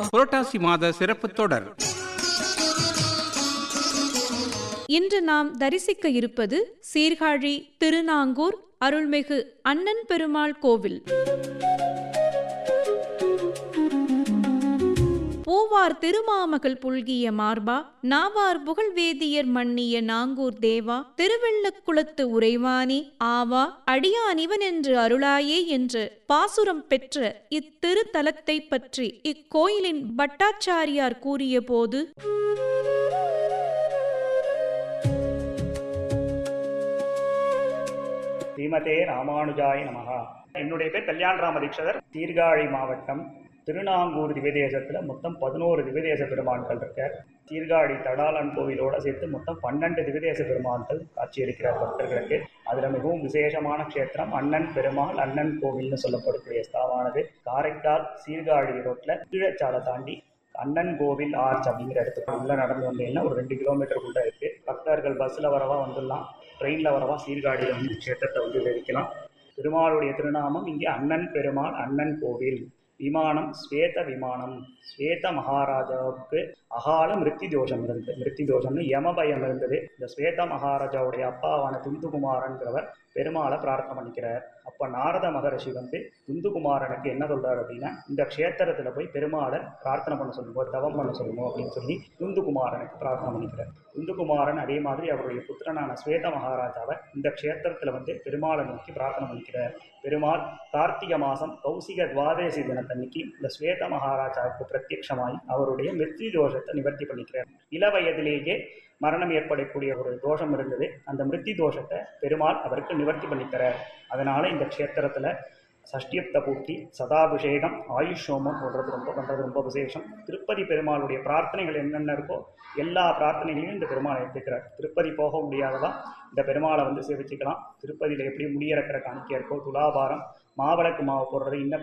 புரட்டாசி மாத சிறப்பு தொடர் இன்று நாம் தரிசிக்க இருப்பது சீர்காழி திருநாங்கூர் அருள்மிகு அண்ணன் பெருமாள் கோவில் பூவார் திருமாமகள் புல்கிய மார்பா நாவார் புகழ்வேதியர் மன்னிய நாங்கூர் தேவா திருவெள்ளக்குளத்து உறைவானே ஆவா அடியான் இவன் என்று அருளாயே என்று பாசுரம் பெற்ற இத்திருத்தலத்தை பற்றி இக்கோயிலின் பட்டாச்சாரியார் கூறிய போது ஸ்ரீமதே ராமானுஜாய நமகா என்னுடைய பேர் கல்யாண ராம தீட்சதர் சீர்காழி மாவட்டம் திருநாங்கூர் திவ்யதேசத்தில் மொத்தம் பதினோரு திவ்யதேச பெருமான்கள் இருக்கார் சீர்காழி தடாலன் கோவிலோட சேர்த்து மொத்தம் பன்னெண்டு திவ்யதேச பெருமான்கள் காட்சியளிக்கிறார் பக்தர்களுக்கு அதில் மிகவும் விசேஷமான க்ஷேத்திரம் அண்ணன் பெருமாள் அண்ணன் கோவில்னு சொல்லப்படக்கூடிய ஸ்தலமானது காரைக்கால் சீர்காழி ரோட்டில் கீழச்சாலை தாண்டி அண்ணன் கோவில் ஆர்ச் அப்படிங்கிற இடத்துக்கு உள்ள நடந்து வந்தீங்கன்னா ஒரு ரெண்டு கிலோமீட்டருக்குள்ள இருக்கு பக்தர்கள் பஸ்ஸில் வரவா வந்துடலாம் ட்ரெயினில் வரவா சீர்காழியில் வந்து க்ஷேத்திரத்தை வந்து தரிக்கலாம் பெருமாளுடைய திருநாமம் இங்கே அண்ணன் பெருமாள் அண்ணன் கோவில் விமானம் ஸ்வேத விமானம் ஸ்வேத மகாராஜாவுக்கு அகால மிருத்தி தோஷம் இருந்தது மிருத்தி தோஷம்னு யமபயம் இருந்தது இந்த ஸ்வேத மகாராஜாவுடைய அப்பாவான துந்துகுமாரன்றவர் பெருமாளை பிரார்த்தனை பண்ணிக்கிறார் அப்போ நாரத மகரிஷி வந்து துந்துகுமாரனுக்கு என்ன சொல்றாரு அப்படின்னா இந்த க்ஷேத்திரத்தில் போய் பெருமாளை பிரார்த்தனை பண்ண சொல்லுங்க தவம் பண்ண சொல்லுங்க அப்படின்னு சொல்லி துந்துகுமாரனுக்கு பிரார்த்தனை பண்ணிக்கிறார் துந்துகுமாரன் அதே மாதிரி அவருடைய புத்திரனான ஸ்வேத மகாராஜாவை இந்த க்ஷேத்திரத்தில் வந்து பெருமாளை நோக்கி பிரார்த்தனை பண்ணிக்கிறார் பெருமாள் கார்த்திகை மாதம் கௌசிக துவாதேசி தினத்தன்னைக்கு இந்த ஸ்வேத மகாராஜாவுக்கு பிரத்யட்சமாய் அவருடைய மிருத்யு தோஷத்தை நிவர்த்தி பண்ணிக்கிறார் இள வயதிலேயே மரணம் ஏற்படக்கூடிய ஒரு தோஷம் இருந்தது அந்த மிருத்தி தோஷத்தை பெருமாள் அவருக்கு நிவர்த்தி பண்ணித்தரார் அதனால இந்த க்ஷேத்திரத்தில் சஷ்டியப்த பூர்த்தி சதாபிஷேகம் ஆயுஷ் ஹோமம் போடுறது ரொம்ப பண்ணுறது ரொம்ப விசேஷம் திருப்பதி பெருமாளுடைய பிரார்த்தனைகள் என்னென்ன இருக்கோ எல்லா பிரார்த்தனைகளையும் இந்த பெருமாளை எடுத்துக்கிறார் திருப்பதி போக முடியாதவா இந்த பெருமாளை வந்து சேவிச்சுக்கலாம் திருப்பதியில் எப்படி முடியிறக்கிற காணிக்கை இருக்கோ துலாபாரம் மாவிளக்கு மாவு போடுறது இன்ன